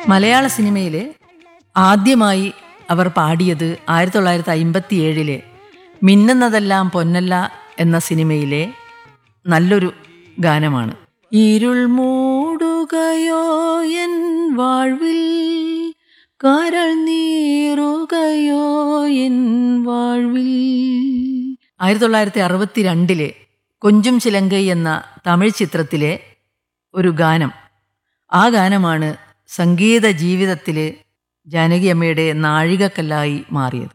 മലയാള സിനിമയിൽ ആദ്യമായി അവർ പാടിയത് ആയിരത്തി തൊള്ളായിരത്തി അമ്പത്തി ഏഴിലെ മിന്നുന്നതെല്ലാം പൊന്നല്ല എന്ന സിനിമയിലെ നല്ലൊരു ഗാനമാണ് ഇരുൾ മൂടുകയോ എൻ വാഴ്വിൽ കരൾ നീറുകയോ എൻ വാഴ്വിൽ ആയിരത്തി തൊള്ളായിരത്തി അറുപത്തി രണ്ടിലെ കൊഞ്ചും ചിലങ്കൈ എന്ന തമിഴ് ചിത്രത്തിലെ ഒരു ഗാനം ആ ഗാനമാണ് സംഗീത ജീവിതത്തിൽ ജാനകി അമ്മയുടെ നാഴികക്കല്ലായി മാറിയത്